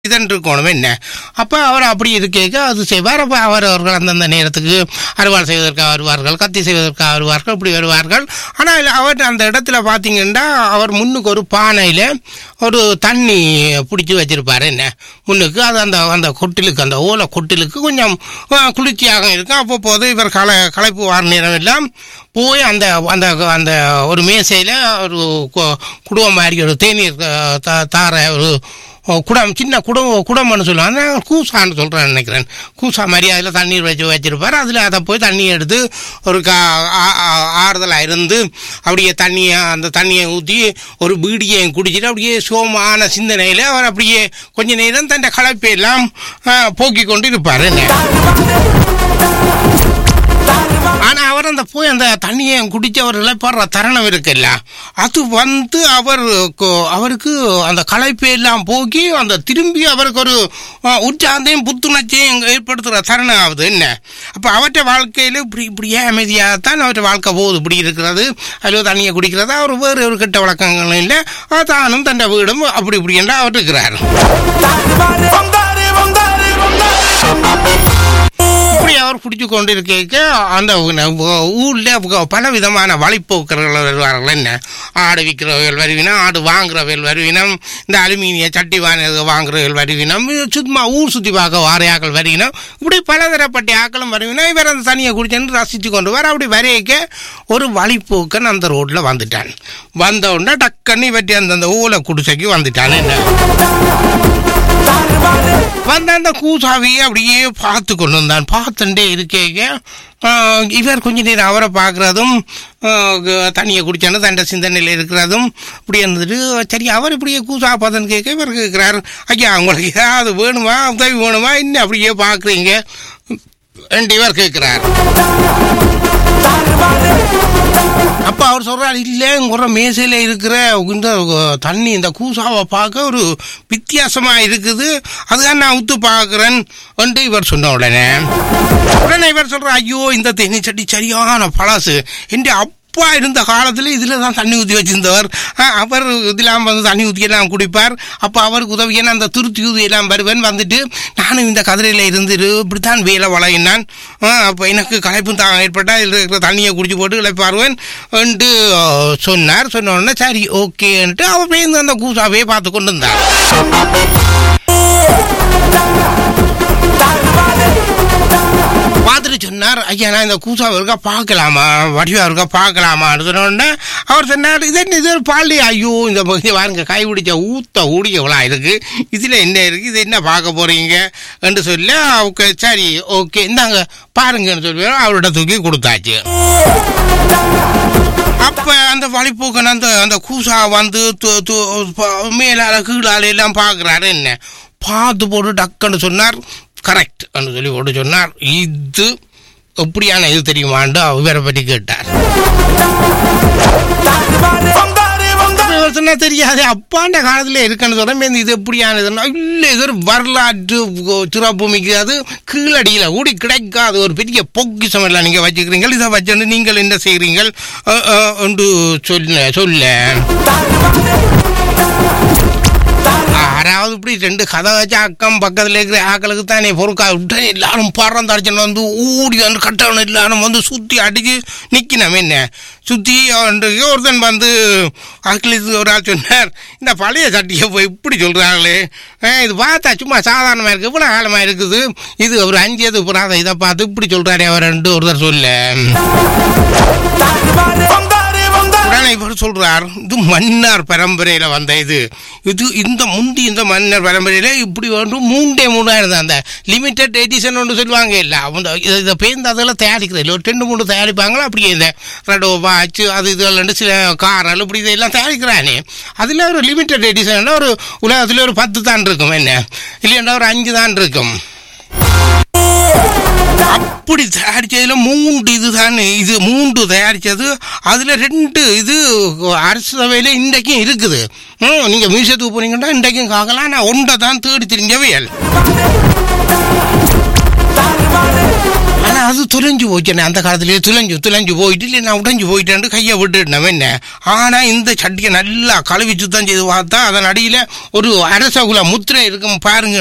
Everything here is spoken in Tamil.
இதன் இருக்கணும் என்ன அப்போ அவர் அப்படி இருக்கேக்க அது செய்வார் அப்போ அவர் அவர்கள் அந்தந்த நேரத்துக்கு அறுவாள் செய்வதற்காக வருவார்கள் கத்தி செய்வதற்காக வருவார்கள் இப்படி வருவார்கள் ஆனால் அவர் அந்த இடத்துல பார்த்தீங்கன்னா அவர் முன்னுக்கு ஒரு பானையில் ஒரு தண்ணி பிடிச்சி வச்சிருப்பாரு என்ன முன்னுக்கு அது அந்த அந்த கொட்டிலுக்கு அந்த ஓலை கொட்டிலுக்கு கொஞ்சம் ஆ, குளிர்ச்சியாக இருக்கும் அப்போ போது இவர் கலை களைப்பு வார நேரம் எல்லாம் போய் அந்த அந்த அந்த ஒரு மேசையில் ஒரு கு- குடும்பம் மாதிரி ஒரு தேநீர் ஆ, தா- தார ஒரு ஓ, குடம் சின்ன குடம் குடம்னு சொல்லுவாங்க நான் கூசான்னு சொல்கிறேன் நினைக்கிறேன் கூசா மாதிரி அதில் தண்ணீர் வச்சு வச்சிருப்பார் அதில் அதை போய் தண்ணி எடுத்து ஒரு கா ஆ- ஆ- ஆறுதலாக இருந்து அப்படியே தண்ணியை அந்த தண்ணியை ஊற்றி ஒரு பீடியை குடிச்சிட்டு அப்படியே சோமான சிந்தனையில் அவர் அப்படியே கொஞ்ச நேரம் தன் களைப்பை எல்லாம் ஆ, போக்கிக் கொண்டு இருப்பார் என்ன ஆனா அவர் அந்த போய் அந்த தண்ணியை குடிச்சு அவர் இழைப்படுற தருணம் இருக்குல்ல அது வந்து அவர் கு- அவருக்கு அந்த களைப்பை எல்லாம் போக்கி அந்த திரும்பி அவருக்கு ஒரு அஹ், உற்சாகத்தையும் புத்துணர்ச்சியும் ஏற்படுத்துகிற தருணம் ஆகுது என்ன அப்போ அவற்றை வாழ்க்கையில் இப்படி இப்படியே அமைதியாகத்தான் அவற்றை வாழ்க்கை போகுது இப்படி இருக்கிறது அதில் தண்ணியை குடிக்கிறது அவர் வேறு ஒரு கெட்ட வழக்கங்களும் இல்லை அஹ், தானும் தன் வீடும் அப்படி இப்படி என்று அவர் இருக்கிறார் இப்படி அவர் பிடிச்சு கொண்டு இருக்க அந்த ஊர்ல பல விதமான வழிப்போக்கர்கள் வருவார்கள் என்ன ஆடு விற்கிறவர்கள் வருவினம் ஆடு வாங்குறவர்கள் வருவினம் இந்த அலுமினிய சட்டி வாங்க வாங்குறவர்கள் வருவினம் சும்மா ஊர் சுத்தி பார்க்க வாரையாக்கள் வருவினம் இப்படி பலதரப்பட்ட ஆக்களும் வருவினம் இவர் அந்த தனியை குடிச்சுன்னு ரசிச்சு கொண்டு வர அப்படி வரையக்க ஒரு வழிப்போக்கன் அந்த ரோட்ல வந்துட்டான் வந்த உடனே டக்குன்னு இவற்றி அந்த அந்த ஓலை குடிசைக்கு வந்துட்டான் என்ன வந்த அந்த கூசாவியை அப்படியே பார்த்து கொண்டு வந்தான் பார்த்துட்டே இருக்கேங்க ஆஹ், இவர் கொஞ்ச நேரம் அவரை பார்க்கறதும் தண்ணியை குடிச்சானு தண்ட சிந்தனையில் இருக்கிறதும் இப்படி இருந்துட்டு சரி அவர் இப்படியே கூசா பார்த்தன்னு கேட்க இவர் கேட்குறாரு ஐயா உங்களுக்கு ஏதாவது வேணுமா உதவி வேணுமா இன்னும் அப்படியே பார்க்குறீங்க என்று இவர் கேட்குறாரு அப்ப அவர் சொல்றாரு இல்ல உங்க மேசையில இருக்கிற இந்த தண்ணி இந்த கூசாவை பார்க்க ஒரு வித்தியாசமா இருக்குது அதுதான் நான் உத்து பார்க்கிறேன் என்று இவர் சொன்ன உடனே உடனே இவர் சொல்ற ஐயோ இந்த தேனி சட்டி சரியான பழசு என்று அப்பா இருந்த காலத்துல இதுல தான் தண்ணி ஊற்றி வச்சிருந்தவர் அஹ், அவர் இதெல்லாம் வந்து தண்ணி ஊற்றி எல்லாம் குடிப்பார் அப்ப அவருக்கு உதவியான அந்த துருத்தி ஊதி எல்லாம் வருவேன் வந்துட்டு நானும் இந்த கதிரையில இருந்துட்டு இப்படித்தான் வேலை வளையினான் அப்போ எனக்கு களைப்பும் தான் ஏற்பட்டா இதில் இருக்கிற தண்ணியை குடிச்சு போட்டு இழைப்பாருவேன் என்று அஹ், சொன்னார் சொன்ன உடனே சரி ஓகேன்ட்டு அவர் பேருந்து அந்த கூசாவே பார்த்து கொண்டு இருந்தார் பார்த்துட்டு சொன்னார் ஐயா நான் இந்த கூசாவை இருக்கா பார்க்கலாமா வடிவா இருக்கா பார்க்கலாமான்னு சொன்ன உடனே அவர் சொன்னார் இது என்ன இது ஒரு பாலி ஐயோ இந்த பகுதி பாருங்க கை பிடிச்ச ஊத்த ஊடியவளா இருக்கு இதுல என்ன இருக்கு இது என்ன பார்க்க போறீங்க என்று சொல்லி அவங்க சரி ஓகே இந்தாங்க பாருங்கன்னு சொல்லி அவர்கிட்ட தூக்கி கொடுத்தாச்சு அப்ப அந்த வழிப்போக்கன் அந்த அந்த கூசா வந்து து- து- ப- மேலால கீழால எல்லாம் பார்க்கறாரு என்ன பார்த்து போட்டு டக்குன்னு சொன்னார் கரெக்ட் சொல்லி போட்டு சொன்னார் இது எப்படியான இது தெரியுமான்னு இவரை பற்றி கேட்டார் அப்ப இவர் சொன்னா தெரியாது அப்பாண்ட காலத்துல இருக்குன்னு சொல்றேன் இது எப்படியானதுன்னா இல்ல இது ஒரு வரலாற்று சிறப்பு மிக்காது கீழடியில கூடி கிடைக்காது ஒரு பெரிய பொக்கிஷம் எல்லாம் நீங்க வச்சுக்கிறீங்க இதை வச்சுட்டு நீங்கள் என்ன செய்கிறீங்கள் அஹ், அஹ், என்று சொல்ல சொல்ல யாராவது இப்படி ரெண்டு கதை வச்சு அக்கம் பக்கத்துல இருக்கிற ஆக்களுக்கு தானே பொறுக்கா விட்டு எல்லாரும் பறம் தடிச்சுன்னு வந்து ஓடி வந்து கட்டவன் எல்லாரும் வந்து சுத்தி அடிச்சு நிக்கணும் என்ன சுத்தி அவன்றைக்கு ஒருத்தன் வந்து அக்கிலித்து ஒரு ஆள் சொன்னார் இந்த பழைய சட்டியை போய் இப்படி சொல்றாங்களே அஹ் இது பார்த்தா சும்மா சாதாரணமா இருக்கு இவ்வளவு காலமா இருக்குது இது ஒரு அஞ்சது புறாத இதை பார்த்து இப்படி சொல்றாரு அவர் ரெண்டு ஒருத்தர் சொல்ல உடனே இவர் சொல்றார் இது மன்னர் பரம்பரையில வந்த இது இது இந்த முந்தி இந்த மன்னர் பரம்பரையில இப்படி வந்து மூண்டே மூணா இருந்த அந்த லிமிடெட் எடிஷன் ஒன்று சொல்லுவாங்க இல்ல அவங்க இதை- இதை பேருந்து அதெல்லாம் தயாரிக்கிறது இல்லை ஒரு ரெண்டு மூணு தயாரிப்பாங்களா அப்படியே இந்த ரெடோ வாட்ச் அது இது சில காரல் இப்படி இதெல்லாம் தயாரிக்கிறானே அதுல ஒரு லிமிடெட் எடிஷன் ஒரு உலகத்துல ஒரு பத்து தான் இருக்கும் என்ன இல்லையா ஒரு அஞ்சு தான் இருக்கும் அப்படி தயாரிச்சதுல மூன்று இதுதான் இது மூன்று தயாரிச்சது அதுல ரெண்டு இது அரசு சபையில இன்றைக்கும் இருக்குது ம், நீங்க மியூசியத்துக்கு போனீங்கன்னா இன்றைக்கும் காக்கலாம் நான் ஒன்றை தான் தேடி தெரிஞ்சவையல் ஆனா அது துளைஞ்சு போச்சுண்ணே அந்த காலத்திலேயே துளைஞ்சு துளைஞ்சு போயிட்டு இல்லை நான் உடைஞ்சு போயிட்டேன் கையை விட்டுட்டேன் என்ன ஆனா இந்த சட்டியை நல்லா கழுவி சுத்தம் செய்து பார்த்தா அதன் அடியில ஒரு அரசகுல முத்திரை இருக்கும் பாருங்க